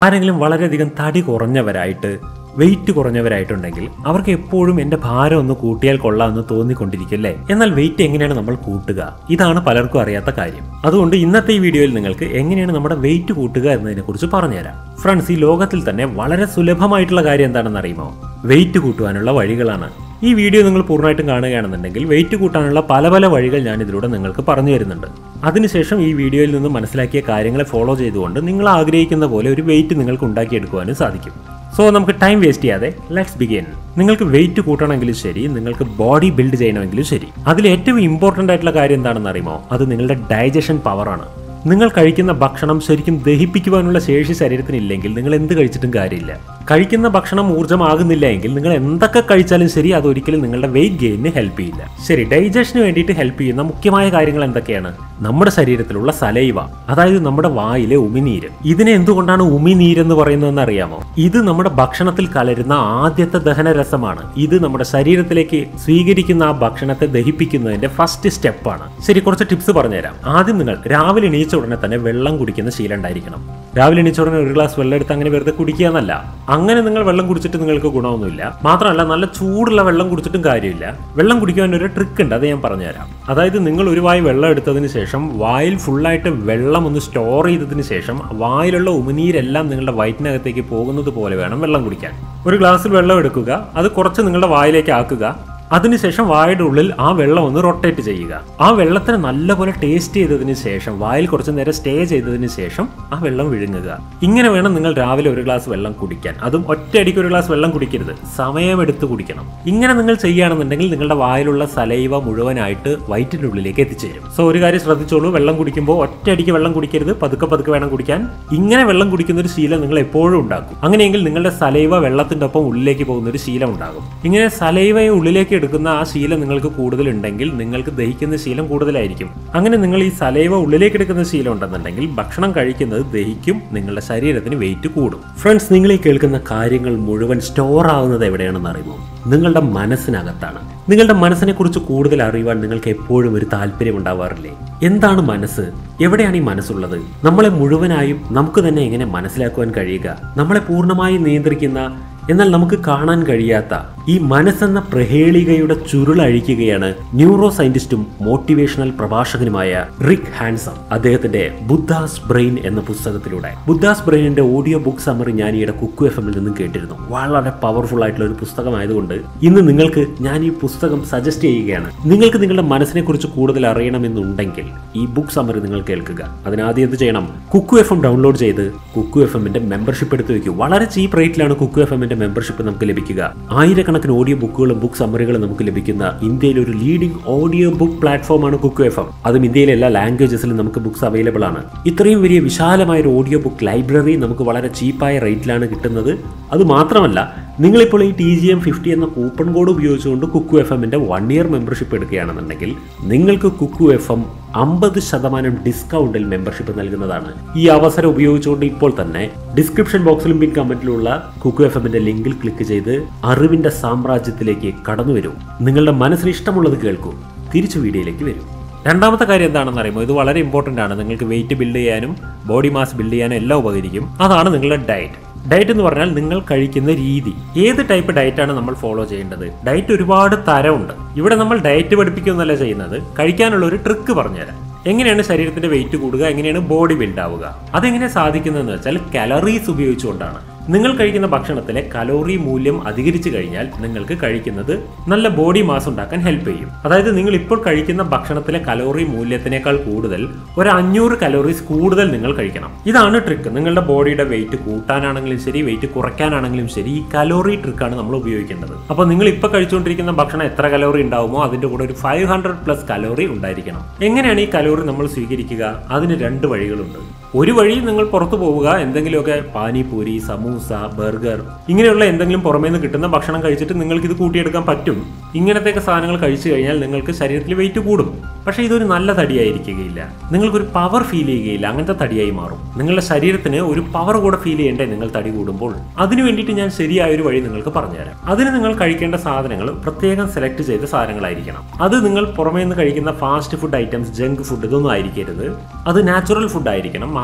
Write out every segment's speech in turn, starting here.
ആരെങ്കിലും വളരെയധികം തടി കുറഞ്ഞവരായിട്ട് വെയിറ്റ് കുറഞ്ഞവരായിട്ടുണ്ടെങ്കിൽ അവർക്ക് എപ്പോഴും എന്റെ ഭാരം ഒന്ന് കൂട്ടിയാൽ കൊള്ളാമെന്ന് തോന്നിക്കൊണ്ടിരിക്കല്ലേ എന്നാൽ വെയിറ്റ് എങ്ങനെയാണ് നമ്മൾ കൂട്ടുക ഇതാണ് പലർക്കും അറിയാത്ത കാര്യം അതുകൊണ്ട് ഇന്നത്തെ ഈ വീഡിയോയിൽ നിങ്ങൾക്ക് എങ്ങനെയാണ് നമ്മുടെ വെയിറ്റ് കൂട്ടുക എന്നതിനെ കുറിച്ച് പറഞ്ഞുതരാം ഫ്രണ്ട്സ് ഈ ലോകത്തിൽ തന്നെ വളരെ സുലഭമായിട്ടുള്ള കാര്യം എന്താണെന്ന് അറിയുമോ വെയിറ്റ് കൂട്ടുവാനുള്ള വഴികളാണ് ഈ വീഡിയോ നിങ്ങൾ പൂർണ്ണമായിട്ടും കാണുകയാണെന്നുണ്ടെങ്കിൽ വെയിറ്റ് കൂട്ടാനുള്ള പല പല വഴികൾ ഞാൻ ഇതിലൂടെ നിങ്ങൾക്ക് പറഞ്ഞു തരുന്നുണ്ട് അതിനുശേഷം ഈ വീഡിയോയിൽ നിന്ന് മനസ്സിലാക്കിയ കാര്യങ്ങളെ ഫോളോ ചെയ്തുകൊണ്ട് നിങ്ങൾ ആഗ്രഹിക്കുന്ന പോലെ ഒരു വെയിറ്റ് നിങ്ങൾക്ക് ഉണ്ടാക്കിയെടുക്കുവാനും സാധിക്കും സോ നമുക്ക് ടൈം വേസ്റ്റ് ചെയ്യാതെ ലെറ്റ്സ് ബിഗിൻ നിങ്ങൾക്ക് വെയിറ്റ് കൂട്ടണമെങ്കിലും ശരി നിങ്ങൾക്ക് ബോഡി ബിൽഡ് ചെയ്യണമെങ്കിലും ശരി അതിൽ ഏറ്റവും ഇമ്പോർട്ടൻ്റ് ആയിട്ടുള്ള കാര്യം എന്താണെന്ന് അറിയുമോ അത് നിങ്ങളുടെ ഡൈജഷൻ പവറാണ് നിങ്ങൾ കഴിക്കുന്ന ഭക്ഷണം ശരിക്കും ദഹിപ്പിക്കുവാനുള്ള ശേഷി ശരീരത്തിന് ഇല്ലെങ്കിൽ നിങ്ങൾ എന്ത് കഴിച്ചിട്ടും കാര്യമില്ല കഴിക്കുന്ന ഭക്ഷണം ഊർജ്ജമാകുന്നില്ല എങ്കിൽ നിങ്ങൾ എന്തൊക്കെ കഴിച്ചാലും ശരി അത് ഒരിക്കലും നിങ്ങളുടെ വെയിറ്റ് ഗെയിനിന് ഹെൽപ്പ് ചെയ്യില്ല ശരി ഡൈജഷന് വേണ്ടിയിട്ട് ഹെൽപ്പ് ചെയ്യുന്ന മുഖ്യമായ കാര്യങ്ങൾ എന്തൊക്കെയാണ് നമ്മുടെ ശരീരത്തിലുള്ള സലൈവ അതായത് നമ്മുടെ വായിലെ ഉമിനീര് ഇതിനെ എന്തുകൊണ്ടാണ് ഉമിനീരെന്ന് പറയുന്നതെന്ന് അറിയാമോ ഇത് നമ്മുടെ ഭക്ഷണത്തിൽ കലരുന്ന ആദ്യത്തെ ദഹനരസമാണ് ഇത് നമ്മുടെ ശരീരത്തിലേക്ക് സ്വീകരിക്കുന്ന ആ ഭക്ഷണത്തെ ദഹിപ്പിക്കുന്നതിന്റെ ഫസ്റ്റ് സ്റ്റെപ്പാണ് ശരി കുറച്ച് ടിപ്സ് പറഞ്ഞുതരാം ആദ്യം നിങ്ങൾ രാവിലെ എണീച്ച ഉടനെ തന്നെ വെള്ളം കുടിക്കുന്ന ശീലം ഉണ്ടായിരിക്കണം രാവിലെ എണീച്ച ഉടനെ ഒരു ഗ്ലാസ് വെള്ളം എടുത്ത് അങ്ങനെ വെറുതെ കുടിക്കുക എന്നല്ല അങ്ങനെ നിങ്ങൾ വെള്ളം കുടിച്ചിട്ട് നിങ്ങൾക്ക് ഗുണമൊന്നുമില്ല മാത്രമല്ല നല്ല ചൂടുള്ള വെള്ളം കുടിച്ചിട്ടും കാര്യമില്ല വെള്ളം കുടിക്കാൻ ഒരു ട്രിക്ക് ഉണ്ട് അത് ഞാൻ പറഞ്ഞുതരാം അതായത് നിങ്ങൾ ഒരു വായി വെള്ളം എടുത്തതിന് ശേഷം വായിൽ ഫുള്ളായിട്ട് വെള്ളം ഒന്ന് സ്റ്റോർ ചെയ്തതിന് ശേഷം വായിലുള്ള ഉമിനീരെല്ലാം നിങ്ങളുടെ വയറ്റിനകത്തേക്ക് പോകുന്നത് പോലെ വേണം വെള്ളം കുടിക്കാൻ ഒരു ഗ്ലാസ്സിൽ വെള്ളം എടുക്കുക അത് കുറച്ച് നിങ്ങളുടെ വായിലേക്ക് ആക്കുക അതിനുശേഷം വായുടെ ഉള്ളിൽ ആ വെള്ളം ഒന്ന് റൊട്ടേറ്റ് ചെയ്യുക ആ വെള്ളത്തിന് നല്ലപോലെ ടേസ്റ്റ് ചെയ്തതിന് ശേഷം വായിൽ കുറച്ച് നേരം സ്റ്റേ ചെയ്തതിന് ശേഷം ആ വെള്ളം വിഴുങ്ങുക ഇങ്ങനെ വേണം നിങ്ങൾ രാവിലെ ഒരു ഗ്ലാസ് വെള്ളം കുടിക്കാൻ അതും ഒറ്റയടിക്ക് ഒരു ഗ്ലാസ് വെള്ളം കുടിക്കരുത് സമയമെടുത്ത് കുടിക്കണം ഇങ്ങനെ നിങ്ങൾ ചെയ്യുകയാണെന്നുണ്ടെങ്കിൽ നിങ്ങളുടെ വായിലുള്ള സലൈവ മുഴുവനായിട്ട് വയറ്റിൻ്റെ ഉള്ളിലേക്ക് എത്തിച്ചേരും സോ ഒരു കാര്യം ശ്രദ്ധിച്ചോളൂ വെള്ളം കുടിക്കുമ്പോൾ ഒറ്റയടിക്ക് വെള്ളം കുടിക്കരുത് പതുക്കെ പതുക്കെ വേണം കുടിക്കാൻ ഇങ്ങനെ വെള്ളം കുടിക്കുന്ന ഒരു ശീലം നിങ്ങൾ എപ്പോഴും ഉണ്ടാക്കും അങ്ങനെയെങ്കിൽ നിങ്ങളുടെ സലൈവ വെള്ളത്തിൻ്റെ ഒപ്പം ഉള്ളിലേക്ക് പോകുന്ന ഒരു ശീലം ഉണ്ടാകും ഇങ്ങനെ സലൈവയെ ഉള്ളിലേക്ക് എടുക്കുന്ന ആ ശീലം നിങ്ങൾക്ക് കൂടുതലുണ്ടെങ്കിൽ നിങ്ങൾക്ക് ദഹിക്കുന്ന ശീലം കൂടുതലായിരിക്കും അങ്ങനെ നിങ്ങൾ ഈ സലൈവ ഉള്ളിലേക്ക് എടുക്കുന്ന ശീലം ഉണ്ടെന്നുണ്ടെങ്കിൽ ഭക്ഷണം കഴിക്കുന്നത് ദഹിക്കും നിങ്ങളുടെ ശരീരത്തിന് വെയിറ്റ് കൂടും ഫ്രണ്ട്സ് നിങ്ങൾ ഈ കേൾക്കുന്ന കാര്യങ്ങൾ മുഴുവൻ സ്റ്റോർ ആവുന്നത് എവിടെയാണെന്ന് അറിയുമോ നിങ്ങളുടെ മനസ്സിനകത്താണ് നിങ്ങളുടെ മനസ്സിനെ കുറിച്ച് കൂടുതൽ അറിയുവാൻ നിങ്ങൾക്ക് എപ്പോഴും ഒരു താല്പര്യം ഉണ്ടാവാറില്ലേ എന്താണ് മനസ്സ് എവിടെയാണ് ഈ മനസ്സുള്ളത് നമ്മളെ മുഴുവനായും നമുക്ക് തന്നെ എങ്ങനെ മനസ്സിലാക്കുവാൻ കഴിയുക നമ്മളെ പൂർണ്ണമായും നിയന്ത്രിക്കുന്ന എന്നാൽ നമുക്ക് കാണാൻ കഴിയാത്ത ഈ മനസ്സെന്ന പ്രഹേളികയുടെ ചുരുളഴിക്കുകയാണ് ന്യൂറോ സയന്റിസ്റ്റും മോട്ടിവേഷണൽ പ്രഭാഷകനുമായ റിക് ഹാൻസം അദ്ദേഹത്തിന്റെ ബുദ്ധാസ് ബ്രെയിൻ എന്ന പുസ്തകത്തിലൂടെ ബുദ്ധാസ് ബ്രെയിനിന്റെ ഓഡിയോ ബുക്ക് സമ്മറി ഞാൻ ഈയിടെ കുക്കു എഫ് എമ്മിൽ നിന്നും കേട്ടിരുന്നു വളരെ പവർഫുൾ ആയിട്ടുള്ള ഒരു പുസ്തകമായതുകൊണ്ട് ഇന്ന് നിങ്ങൾക്ക് ഞാൻ ഈ പുസ്തകം സജസ്റ്റ് ചെയ്യുകയാണ് നിങ്ങൾക്ക് നിങ്ങളുടെ മനസ്സിനെ കുറിച്ച് കൂടുതൽ അറിയണമെന്നുണ്ടെങ്കിൽ ഈ ബുക്ക് സമ്മറി നിങ്ങൾ കേൾക്കുക അതിനാദ്യം എന്ത് ചെയ്യണം കുക്കു എഫ് എം ഡൗൺലോഡ് ചെയ്ത് കുക്കു എഫ് എമ്മിന്റെ മെമ്പർഷിപ്പ് എടുത്ത് വെക്കൂ വളരെ ചീപ്പ് റേറ്റിലാണ് കുക്കു എഫ് എമ്മിന്റെ മെമ്പർഷിപ്പ് നമുക്ക് ലഭിക്കുക ആയിരക്കണക്കിന് ഓഡിയോ ബുക്കുകളും ബുക്ക് സമ്മറികളും നമുക്ക് ലഭിക്കുന്ന ഇന്ത്യയിലെ ഒരു ലീഡിംഗ് ഓഡിയോ ബുക്ക് പ്ലാറ്റ്ഫോമാണ് കുക്കു എഫ് എം അതും ഇന്ത്യയിലെ എല്ലാ ലാംഗ്വേജസിലും നമുക്ക് ബുക്സ് അവൈലബിൾ ആണ് ഇത്രയും വലിയ വിശാലമായ ഒരു ഓഡിയോ ബുക്ക് ലൈബ്രറി നമുക്ക് വളരെ ചീപ്പായ റേറ്റിലാണ് കിട്ടുന്നത് അത് മാത്രമല്ല നിങ്ങളിപ്പോൾ ഈ ടി ജി എം ഫിഫ്റ്റി എന്ന കൂപ്പൺ കോഡ് ഉപയോഗിച്ചുകൊണ്ട് കുക്കു എഫ് എമ്മിന്റെ വൺ ഇയർ മെമ്പർഷിപ്പ് എടുക്കുകയാണെന്നുണ്ടെങ്കിൽ നിങ്ങൾക്ക് കുക്കു എഫ് എം അമ്പത് ശതമാനം ഡിസ്കൗണ്ടിൽ മെമ്പർഷിപ്പ് നൽകുന്നതാണ് ഈ അവസരം ഉപയോഗിച്ചുകൊണ്ട് ഇപ്പോൾ തന്നെ ഡിസ്ക്രിപ്ഷൻ ബോക്സിലും പിൻ കമന്റിലുള്ള കുക്കു എഫ് എമ്മിന്റെ ലിങ്കിൽ ക്ലിക്ക് ചെയ്ത് അറിവിന്റെ സാമ്രാജ്യത്തിലേക്ക് കടന്നു വരൂ നിങ്ങളുടെ മനസ്സിന് ഇഷ്ടമുള്ളത് കേൾക്കൂ തിരിച്ചു വീഡിയോയിലേക്ക് വരൂ രണ്ടാമത്തെ കാര്യം എന്താണെന്ന് അറിയുമോ ഇത് വളരെ ഇമ്പോർട്ടൻ്റ് ആണ് നിങ്ങൾക്ക് വെയിറ്റ് ബിൽഡ് ചെയ്യാനും ബോഡി മാസ് ബിൽഡ് ചെയ്യാനും എല്ലാം ഉപകരിക്കും അതാണ് നിങ്ങളുടെ ഡയറ്റ് ഡയറ്റ് എന്ന് പറഞ്ഞാൽ നിങ്ങൾ കഴിക്കുന്ന രീതി ഏത് ടൈപ്പ് ഡയറ്റാണ് നമ്മൾ ഫോളോ ചെയ്യേണ്ടത് ഡയറ്റ് ഒരുപാട് തരമുണ്ട് ഇവിടെ നമ്മൾ ഡയറ്റ് പഠിപ്പിക്കുകയെന്നല്ല ചെയ്യുന്നത് കഴിക്കാനുള്ള ഒരു ട്രിക്ക് പറഞ്ഞുതരാം എങ്ങനെയാണ് ശരീരത്തിന്റെ വെയിറ്റ് കൂടുക എങ്ങനെയാണ് ബോഡി ബിൽഡ് ആവുക അതെങ്ങനെ സാധിക്കുന്നതെന്ന് വെച്ചാൽ കലറീസ് ഉപയോഗിച്ചുകൊണ്ടാണ് നിങ്ങൾ കഴിക്കുന്ന ഭക്ഷണത്തിലെ കലോറി മൂല്യം അധികരിച്ചു കഴിഞ്ഞാൽ നിങ്ങൾക്ക് കഴിക്കുന്നത് നല്ല ബോഡി മാസ് ഉണ്ടാക്കാൻ ഹെൽപ്പ് ചെയ്യും അതായത് നിങ്ങൾ ഇപ്പോൾ കഴിക്കുന്ന ഭക്ഷണത്തിലെ കലോറി മൂല്യത്തിനേക്കാൾ കൂടുതൽ ഒരു അഞ്ഞൂറ് കലോറീസ് കൂടുതൽ നിങ്ങൾ കഴിക്കണം ഇതാണ് ട്രിക്ക് നിങ്ങളുടെ ബോഡിയുടെ വെയിറ്റ് കൂട്ടാനാണെങ്കിലും ശരി വെയിറ്റ് കുറയ്ക്കാനാണെങ്കിലും ശരി ഈ കലോറി ട്രിക്കാണ് നമ്മൾ ഉപയോഗിക്കേണ്ടത് അപ്പോൾ നിങ്ങൾ ഇപ്പോൾ കഴിച്ചുകൊണ്ടിരിക്കുന്ന ഭക്ഷണം എത്ര കലോറി ഉണ്ടാവുമോ അതിന്റെ കൂടെ ഒരു ഫൈവ് ഹൺഡ്രഡ് പ്ലസ് കലോറി ഉണ്ടായിരിക്കണം എങ്ങനെയാണ് ഈ കലോറി നമ്മൾ സ്വീകരിക്കുക അതിന് രണ്ട് വഴികളുണ്ട് ഒരു വഴി നിങ്ങൾ പുറത്തു പോവുക എന്തെങ്കിലുമൊക്കെ പാനിപൂരി സമൂസ ബർഗർ ഇങ്ങനെയുള്ള എന്തെങ്കിലും പുറമേ നിന്ന് കിട്ടുന്ന ഭക്ഷണം കഴിച്ചിട്ട് നിങ്ങൾക്ക് ഇത് കൂട്ടിയെടുക്കാൻ പറ്റും ഇങ്ങനത്തെയൊക്കെ സാധനങ്ങൾ കഴിച്ചു കഴിഞ്ഞാൽ നിങ്ങൾക്ക് ശരീരത്തിൽ വെയിറ്റ് കൂടും പക്ഷേ ഇതൊരു നല്ല തടിയായിരിക്കുകയില്ല നിങ്ങൾക്കൊരു പവർ ഫീൽ ചെയ്യുകയില്ല അങ്ങനത്തെ തടിയായി മാറും നിങ്ങളുടെ ശരീരത്തിന് ഒരു പവർ കൂടെ ഫീൽ ചെയ്യണ്ടേ നിങ്ങൾ തടി കൂടുമ്പോൾ അതിനു വേണ്ടിയിട്ട് ഞാൻ ശരിയായ ഒരു വഴി നിങ്ങൾക്ക് പറഞ്ഞുതരാം അതിന് നിങ്ങൾ കഴിക്കേണ്ട സാധനങ്ങൾ പ്രത്യേകം സെലക്ട് ചെയ്ത സാധനങ്ങളായിരിക്കണം അത് നിങ്ങൾ പുറമേ നിന്ന് കഴിക്കുന്ന fast food items junk food ഇതൊന്നും ആയിരിക്കരുത് അത് നാച്ചുറൽ ഫുഡ് ആയിരിക്കണം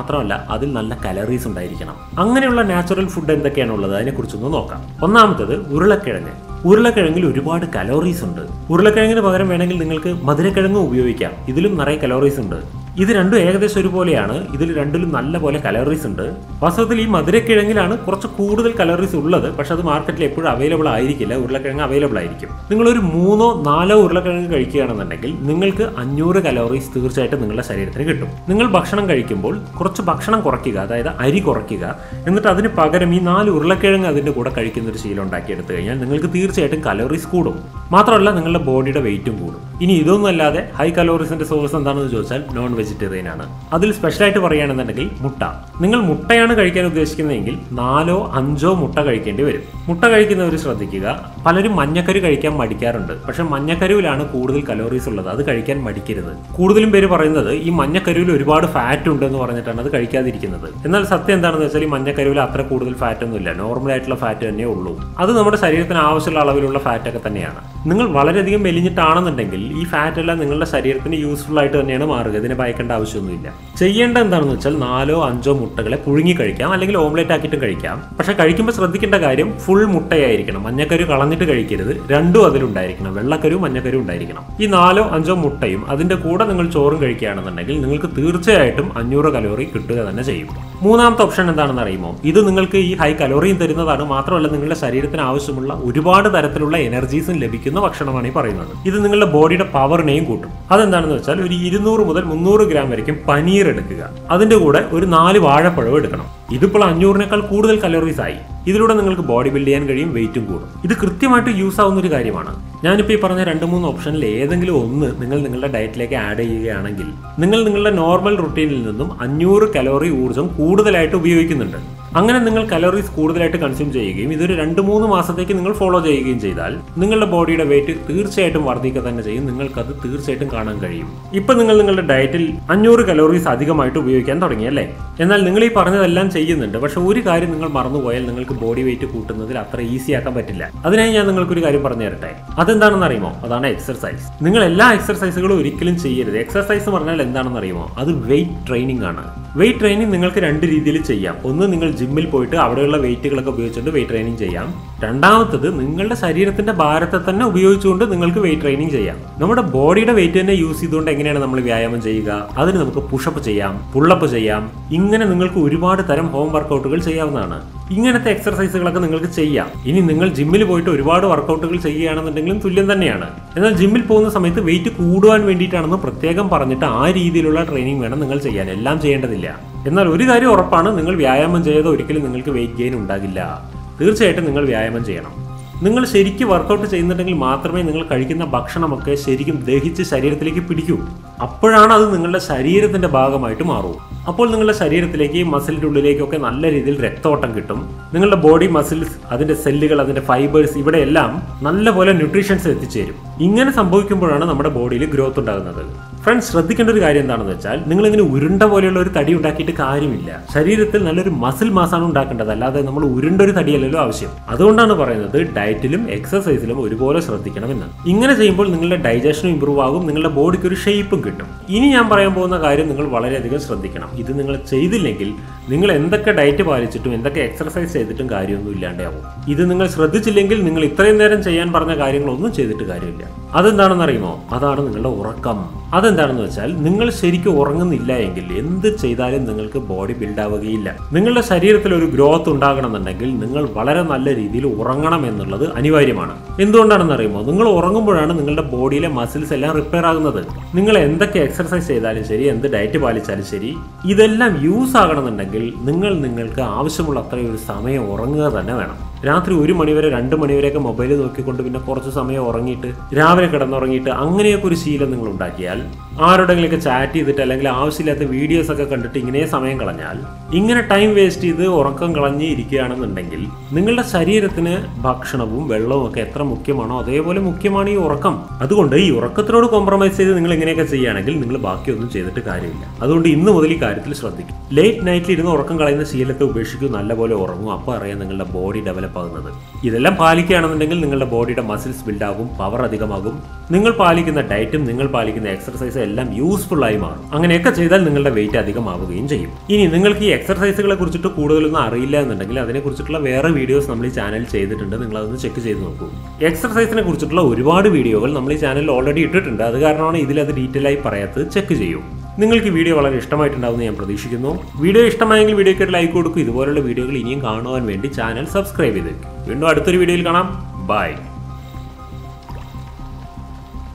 മാത്രമല്ല അതിൽ നല്ല കലറീസ് ഉണ്ടായിരിക്കണം അങ്ങനെയുള്ള നാച്ചുറൽ ഫുഡ് എന്തൊക്കെയാണുള്ളത് അതിനെക്കുറിച്ചൊന്ന് നോക്കാം ഒന്നാമത്തത് ഉരുളക്കിഴങ്ങ് ഉരുളക്കിഴങ്ങിൽ ഒരുപാട് കലോറീസ് ഉണ്ട് ഉരുളക്കിഴങ്ങിന് പകരം വേണമെങ്കിൽ നിങ്ങൾക്ക് മധുരക്കിഴങ്ങ് ഉപയോഗിക്കാം ഇതിലും നിറയെ കലോറീസ് ഉണ്ട് ഇത് രണ്ടും ഏകദേശം ഒരുപോലെയാണ് ഇതിൽ രണ്ടിലും നല്ല പോലെ കലോറീസ് ഉണ്ട് വാസ്തവത്തിൽ ഈ മധുരക്കിഴങ്ങിലാണ് കുറച്ച് കൂടുതൽ കലോറീസ് ഉള്ളത് പക്ഷെ അത് മാർക്കറ്റിൽ എപ്പോഴും അവൈലബിൾ ആയിരിക്കില്ല ഉരുളക്കിഴങ്ങ് അവൈലബിൾ ആയിരിക്കും നിങ്ങളൊരു മൂന്നോ നാലോ ഉരുളക്കിഴങ്ങ് കഴിക്കുകയാണെന്നുണ്ടെങ്കിൽ നിങ്ങൾക്ക് അഞ്ഞൂറ് കലോറീസ് തീർച്ചയായിട്ടും നിങ്ങളുടെ ശരീരത്തിന് കിട്ടും നിങ്ങൾ ഭക്ഷണം കഴിക്കുമ്പോൾ കുറച്ച് ഭക്ഷണം കുറയ്ക്കുക അതായത് അരി കുറയ്ക്കുക എന്നിട്ട് അതിന് പകരം ഈ നാല് ഉരുളക്കിഴങ്ങ് അതിന്റെ കൂടെ കഴിക്കുന്ന ഒരു ശീലം ഉണ്ടാക്കിയെടുത്തു കഴിഞ്ഞാൽ നിങ്ങൾക്ക് തീർച്ചയായിട്ടും കലോറീസ് കൂടും മാത്രമല്ല നിങ്ങളുടെ ബോഡിയുടെ വെയിറ്റും കൂടും ഇനി ഇതൊന്നും അല്ലാതെ ഹൈ കലോറീസിന്റെ സോഴ്സ് എന്താണെന്ന് ചോദിച്ചാൽ നോൺ വെജിറ്റേറിയൻ ആണ് അതിൽ സ്പെഷ്യലായിട്ട് പറയുകയാണെന്നുണ്ടെങ്കിൽ മുട്ട നിങ്ങൾ മുട്ടയാണ് കഴിക്കാൻ ഉദ്ദേശിക്കുന്നതെങ്കിൽ നാലോ അഞ്ചോ മുട്ട കഴിക്കേണ്ടി വരും മുട്ട കഴിക്കുന്നവർ ശ്രദ്ധിക്കുക പലരും മഞ്ഞക്കരു കഴിക്കാൻ മടിക്കാറുണ്ട് പക്ഷെ മഞ്ഞക്കരുവിലാണ് കൂടുതൽ കലോറീസ് ഉള്ളത് അത് കഴിക്കാൻ മടിക്കരുത് കൂടുതലും പേര് പറയുന്നത് ഈ മഞ്ഞക്കരുവിൽ ഒരുപാട് ഫാറ്റ് ഉണ്ട് എന്ന് പറഞ്ഞിട്ടാണ് അത് കഴിക്കാതിരിക്കുന്നത് എന്നാൽ സത്യം എന്താണെന്ന് വെച്ചാൽ ഈ മഞ്ഞക്കരുവിൽ അത്ര കൂടുതൽ ഫാറ്റ് ഒന്നുമില്ല നോർമൽ ആയിട്ടുള്ള ഫാറ്റ് തന്നെ ഉള്ളൂ അത് നമ്മുടെ ശരീരത്തിന് ആവശ്യമുള്ള അളവിലുള്ള ഫാറ്റ് ഒക്കെ തന്നെയാണ് നിങ്ങൾ വളരെയധികം മെലിഞ്ഞിട്ടാണെന്നുണ്ടെങ്കിൽ ഈ ഫാറ്റ് എല്ലാം നിങ്ങളുടെ ശരീരത്തിന് യൂസ്ഫുൾ ആയിട്ട് തന്നെയാണ് മാറുക ഇതിനെ ഭയക്കേണ്ട ആവശ്യമൊന്നുമില്ല ചെയ്യേണ്ട എന്താണെന്ന് വെച്ചാൽ നാലോ അഞ്ചോ മുട്ടകളെ പുഴുങ്ങി കഴിക്കാം അല്ലെങ്കിൽ ഓംലെറ്റ് ആക്കിയിട്ടും കഴിക്കാം പക്ഷെ കഴിക്കുമ്പോൾ ശ്രദ്ധിക്കേണ്ട കാര്യം ഫുൾ മുട്ടയായിരിക്കണം മഞ്ഞക്കരു കളഞ്ഞിട്ട് കഴിക്കരുത് രണ്ടും അതിലുണ്ടായിരിക്കണം വെള്ളക്കരു മഞ്ഞക്കരു ഉണ്ടായിരിക്കണം ഈ നാലോ അഞ്ചോ മുട്ടയും അതിന്റെ കൂടെ നിങ്ങൾ ചോറും കഴിക്കുകയാണെന്നുണ്ടെങ്കിൽ നിങ്ങൾക്ക് തീർച്ചയായിട്ടും അഞ്ഞൂറ് കലോറി കിട്ടുക തന്നെ ചെയ്യും മൂന്നാമത്തെ ഓപ്ഷൻ എന്താണെന്ന് അറിയുമോ ഇത് നിങ്ങൾക്ക് ഈ ഹൈ കലോറിയും തരുന്നതാണ് മാത്രമല്ല നിങ്ങളുടെ ശരീരത്തിന് ആവശ്യമുള്ള ഒരുപാട് തരത്തിലുള്ള എനർജീസും ലഭിക്കുന്ന ഭക്ഷണമാണ് ഈ പറയുന്നത് ഇത് നിങ്ങളുടെ ബോഡിയുടെ പവറിനെയും കൂട്ടും അതെന്താണെന്ന് വെച്ചാൽ ഒരു ഇരുന്നൂറ് മുതൽ മുന്നൂറ് ഗ്രാം വരയ്ക്കും പനീർ എടുക്കുക അതിന്റെ കൂടെ ഒരു നാല് വാഴപ്പഴവും എടുക്കണം ഇതിപ്പോൾ അഞ്ഞൂറിനേക്കാൾ കൂടുതൽ കലോറീസ് ആയി ഇതിലൂടെ നിങ്ങൾക്ക് ബോഡി ബിൽഡ് ചെയ്യാൻ കഴിയും വെയിറ്റും കൂടും ഇത് കൃത്യമായിട്ട് യൂസ് ആവുന്ന ഒരു കാര്യമാണ് ഞാനിപ്പോൾ ഈ പറഞ്ഞ രണ്ട് മൂന്ന് ഓപ്ഷനിൽ ഏതെങ്കിലും ഒന്ന് നിങ്ങൾ നിങ്ങളുടെ ഡയറ്റിലേക്ക് ആഡ് ചെയ്യുകയാണെങ്കിൽ നിങ്ങൾ നിങ്ങളുടെ നോർമൽ റുട്ടീനിൽ നിന്നും അഞ്ഞൂറ് കലോറി ഊർജ്ജം കൂടുതലായിട്ട് ഉപയോഗിക്കുന്നുണ്ട് അങ്ങനെ നിങ്ങൾ കലോറീസ് കൂടുതലായിട്ട് കൺസ്യൂം ചെയ്യുകയും ഇതൊരു രണ്ട് മൂന്ന് മാസത്തേക്ക് നിങ്ങൾ ഫോളോ ചെയ്യുകയും ചെയ്താൽ നിങ്ങളുടെ ബോഡിയുടെ വെയിറ്റ് തീർച്ചയായിട്ടും വർദ്ധിക്കുക തന്നെ ചെയ്യും നിങ്ങൾക്കത് തീർച്ചയായിട്ടും കാണാൻ കഴിയും ഇപ്പൊ നിങ്ങൾ നിങ്ങളുടെ ഡയറ്റിൽ അഞ്ഞൂറ് കലോറീസ് അധികമായിട്ട് ഉപയോഗിക്കാൻ തുടങ്ങിയല്ലേ എന്നാൽ നിങ്ങൾ ഈ പറഞ്ഞതെല്ലാം ചെയ്യുന്നുണ്ട് പക്ഷെ ഒരു കാര്യം നിങ്ങൾ മറന്നുപോയാൽ നിങ്ങൾക്ക് ബോഡി വെയിറ്റ് കൂട്ടുന്നതിൽ അത്ര ഈസി ആക്കാൻ പറ്റില്ല അതിനായി ഞാൻ നിങ്ങൾക്ക് ഒരു കാര്യം പറഞ്ഞു തരട്ടെ അതെന്താണെന്ന് അറിയുമോ അതാണ് എക്സർസൈസ് നിങ്ങൾ എല്ലാ എക്സർസൈസുകളും ഒരിക്കലും ചെയ്യരുത് എക്സർസൈസ് പറഞ്ഞാൽ എന്താണെന്ന് അറിയുമോ അത് വെയിറ്റ് ട്രെയിനിങ് ആണ് വെയിറ്റ് ട്രെയിനിങ് നിങ്ങൾക്ക് രണ്ട് രീതിയിൽ ചെയ്യാം ഒന്ന് നിങ്ങൾ ജിമ്മിൽ പോയിട്ട് അവിടെയുള്ള വെയിറ്റുകളൊക്കെ ഉപയോഗിച്ചുകൊണ്ട് വെയിറ്റ് ട്രെയിനിങ് ചെയ്യാം രണ്ടാമത്തത് നിങ്ങളുടെ ശരീരത്തിന്റെ ഭാരത്തെ തന്നെ ഉപയോഗിച്ചുകൊണ്ട് നിങ്ങൾക്ക് വെയിറ്റ് ട്രെയിനിങ് ചെയ്യാം നമ്മുടെ ബോഡിയുടെ വെയിറ്റ് തന്നെ യൂസ് ചെയ്തുകൊണ്ട് എങ്ങനെയാണ് നമ്മൾ വ്യായാമം ചെയ്യുക അതിന് നമുക്ക് പുഷപ്പ് ചെയ്യാം പുള്ളപ്പ് ചെയ്യാം ഇങ്ങനെ നിങ്ങൾക്ക് ഒരുപാട് തരം ഹോം വർക്കൗട്ടുകൾ ചെയ്യാവുന്നതാണ് ഇങ്ങനത്തെ എക്സർസൈസുകളൊക്കെ നിങ്ങൾക്ക് ചെയ്യാം ഇനി നിങ്ങൾ ജിമ്മിൽ പോയിട്ട് ഒരുപാട് വർക്കൗട്ടുകൾ ചെയ്യുകയാണെന്നുണ്ടെങ്കിലും തുല്യം തന്നെയാണ് എന്നാൽ ജിമ്മിൽ പോകുന്ന സമയത്ത് വെയിറ്റ് കൂടുവാൻ വേണ്ടിയിട്ടാണെന്ന് പ്രത്യേകം പറഞ്ഞിട്ട് ആ രീതിയിലുള്ള ട്രെയിനിങ് വേണം നിങ്ങൾ ചെയ്യാൻ എല്ലാം ചെയ്യേണ്ടതില്ല എന്നാൽ ഒരു കാര്യം ഉറപ്പാണ് നിങ്ങൾ വ്യായാമം ചെയ്ത് ഒരിക്കലും നിങ്ങൾക്ക് വെയിറ്റ് ഗെയിൻ ഉണ്ടാകില്ല തീർച്ചയായിട്ടും നിങ്ങൾ വ്യായാമം ചെയ്യണം നിങ്ങൾ ശരിക്കും വർക്കൗട്ട് ചെയ്യുന്നുണ്ടെങ്കിൽ മാത്രമേ നിങ്ങൾ കഴിക്കുന്ന ഭക്ഷണമൊക്കെ ശരിക്കും ദഹിച്ച് ശരീരത്തിലേക്ക് പിടിക്കൂ അപ്പോഴാണ് അത് നിങ്ങളുടെ ശരീരത്തിന്റെ ഭാഗമായിട്ട് മാറൂ അപ്പോൾ നിങ്ങളുടെ ശരീരത്തിലേക്ക് മസിലിന്റെ ഉള്ളിലേക്കൊക്കെ നല്ല രീതിയിൽ രക്തോട്ടം കിട്ടും നിങ്ങളുടെ ബോഡി മസിൽസ് അതിന്റെ സെല്ലുകൾ അതിന്റെ ഫൈബേഴ്സ് ഇവിടെയെല്ലാം നല്ലപോലെ ന്യൂട്രീഷൻസ് എത്തിച്ചേരും ഇങ്ങനെ സംഭവിക്കുമ്പോഴാണ് നമ്മുടെ ബോഡിയിൽ ഗ്രോത്ത് ഉണ്ടാകുന്നത് ഫ്രണ്ട്സ് ശ്രദ്ധിക്കേണ്ട ഒരു കാര്യം എന്താണെന്ന് വെച്ചാൽ നിങ്ങൾ ഇങ്ങനെ ഉരുണ്ട പോലെയുള്ള ഒരു തടി ഉണ്ടാക്കിയിട്ട് കാര്യമില്ല ശരീരത്തിൽ നല്ലൊരു മസിൽ മാസാണ് ഉണ്ടാക്കേണ്ടത് അല്ലാതെ നമ്മൾ ഉരുണ്ട ഒരു തടിയല്ലല്ലോ ആവശ്യം അതുകൊണ്ടാണ് പറയുന്നത് ഡയറ്റിലും എക്സസൈസിലും ഒരുപോലെ ശ്രദ്ധിക്കണമെന്ന് ഇങ്ങനെ ചെയ്യുമ്പോൾ നിങ്ങളുടെ ഡൈജഷനും ഇമ്പ്രൂവ് ആകും നിങ്ങളുടെ ബോഡിക്ക് ഒരു ഷേപ്പും കിട്ടും ഇനി ഞാൻ പറയാൻ പോകുന്ന കാര്യം നിങ്ങൾ വളരെയധികം ശ്രദ്ധിക്കണം ഇത് നിങ്ങൾ ചെയ്തില്ലെങ്കിൽ നിങ്ങൾ എന്തൊക്കെ ഡയറ്റ് പാലിച്ചിട്ടും എന്തൊക്കെ എക്സർസൈസ് ചെയ്തിട്ടും കാര്യമൊന്നും ഇല്ലാണ്ടാവും ഇത് നിങ്ങൾ ശ്രദ്ധിച്ചില്ലെങ്കിൽ നിങ്ങൾ ഇത്രയും നേരം ചെയ്യാൻ പറഞ്ഞ കാര്യങ്ങളൊന്നും ചെയ്തിട്ട് കാര്യമില്ല അതെന്താണെന്ന് അറിയുമോ അതാണ് നിങ്ങളുടെ ഉറക്കം അതെന്താണെന്ന് വെച്ചാൽ നിങ്ങൾ ശരിക്കും ഉറങ്ങുന്നില്ല എങ്കിൽ എന്ത് ചെയ്താലും നിങ്ങൾക്ക് ബോഡി ബിൽഡ് ആവുകയില്ല നിങ്ങളുടെ ശരീരത്തിൽ ഒരു ഗ്രോത്ത് ഉണ്ടാകണമെന്നുണ്ടെങ്കിൽ നിങ്ങൾ വളരെ നല്ല രീതിയിൽ ഉറങ്ങണം എന്നുള്ളത് അനിവാര്യമാണ് എന്തുകൊണ്ടാണെന്ന് അറിയുമോ നിങ്ങൾ ഉറങ്ങുമ്പോഴാണ് നിങ്ങളുടെ ബോഡിയിലെ മസിൽസ് എല്ലാം റിപ്പയർ ആകുന്നത് നിങ്ങൾ എന്തൊക്കെ എക്സർസൈസ് ചെയ്താലും ശരി എന്ത് ഡയറ്റ് പാലിച്ചാലും ശരി ഇതെല്ലാം യൂസ് ആകണമെന്നുണ്ടെങ്കിൽ നിങ്ങൾ നിങ്ങൾക്ക് ആവശ്യമുള്ള അത്രയും ഒരു സമയം ഉറങ്ങുക തന്നെ വേണം രാത്രി ഒരു മണിവരെ രണ്ട് മണിവരെയൊക്കെ മൊബൈൽ നോക്കിക്കൊണ്ട് പിന്നെ കുറച്ച് സമയം ഉറങ്ങിയിട്ട് രാവിലെ കിടന്നുറങ്ങിയിട്ട് അങ്ങനെയൊക്കെ ഒരു ശീലം നിങ്ങൾ ഉണ്ടാക്കിയാൽ ആരോടെങ്കിലൊക്കെ ചാറ്റ് ചെയ്തിട്ട് അല്ലെങ്കിൽ ആവശ്യമില്ലാത്ത വീഡിയോസ് ഒക്കെ കണ്ടിട്ട് ഇങ്ങനെ സമയം കളഞ്ഞാൽ ഇങ്ങനെ ടൈം വേസ്റ്റ് ചെയ്ത് ഉറക്കം കളഞ്ഞ് ഇരിക്കുകയാണെന്നുണ്ടെങ്കിൽ നിങ്ങളുടെ ശരീരത്തിന് ഭക്ഷണവും വെള്ളവും ഒക്കെ എത്ര മുഖ്യമാണോ അതേപോലെ മുഖ്യമാണ് ഈ ഉറക്കം അതുകൊണ്ട് ഈ ഉറക്കത്തിനോട് കോംപ്രമൈസ് ചെയ്ത് നിങ്ങൾ ഇങ്ങനെയൊക്കെ ചെയ്യുകയാണെങ്കിൽ നിങ്ങൾ ബാക്കിയൊന്നും ചെയ്തിട്ട് കാര്യമില്ല അതുകൊണ്ട് ഇന്ന് മുതൽ ഈ കാര്യത്തിൽ ശ്രദ്ധിക്കും ലേറ്റ് നൈറ്റിൽ ഇരുന്ന് ഉറക്കം കളയുന്ന ശീലത്തെ ഉപേക്ഷിക്കും നല്ലപോലെ ഉറങ്ങും അപ്പോൾ അറിയാം നിങ്ങളുടെ ബോഡി ഡെവലപ്പ് ഡെവലപ്പ് ആകുന്നത് ഇതെല്ലാം പാലിക്കുകയാണെന്നുണ്ടെങ്കിൽ നിങ്ങളുടെ ബോഡിയുടെ മസിൽസ് ബിൽഡ് ആകും പവർ അധികമാകും നിങ്ങൾ പാലിക്കുന്ന ഡയറ്റും നിങ്ങൾ പാലിക്കുന്ന എക്സർസൈസും എല്ലാം യൂസ്ഫുൾ ആയി മാറും അങ്ങനെയൊക്കെ ചെയ്താൽ നിങ്ങളുടെ വെയിറ്റ് അധികമാവുകയും ചെയ്യും ഇനി നിങ്ങൾക്ക് ഈ എക്സർസൈസുകളെ കുറിച്ചിട്ട് കൂടുതലൊന്നും അറിയില്ല എന്നുണ്ടെങ്കിൽ അതിനെക്കുറിച്ചിട്ടുള്ള വേറെ വീഡിയോസ് നമ്മൾ ഈ ചാനൽ ചെയ്തിട്ടുണ്ട് നിങ്ങൾ അതൊന്ന് ചെക്ക് ചെയ്ത് നോക്കൂ എക്സർസൈസിനെ കുറിച്ചിട്ടുള്ള ഒരുപാട് വീഡിയോകൾ നമ്മൾ ഈ ചാനലിൽ ഓൾറെഡി ഇട്ടിട്ടുണ്ട് അത് കാരണമാണ് ഇതിലത് ഡീറ്റെയിൽ ആയി പറയാത്തത് ചെക്ക് ചെയ്യൂ നിങ്ങൾക്ക് ഈ വീഡിയോ വളരെ ഇഷ്ടമായിട്ടുണ്ടാവുമെന്ന് ഞാൻ പ്രതീക്ഷിക്കുന്നു വീഡിയോ ഇഷ്ടമായെങ്കിൽ വീഡിയോക്ക് ഒരു ലൈക്ക് കൊടുക്കും ഇതുപോലുള്ള വീഡിയോകൾ ഇനിയും കാണുവാൻ വേണ്ടി ചാനൽ സബ്സ്ക്രൈബ് ചെയ്തേക്കും വീണ്ടും അടുത്തൊരു വീഡിയോയിൽ കാണാം ബൈ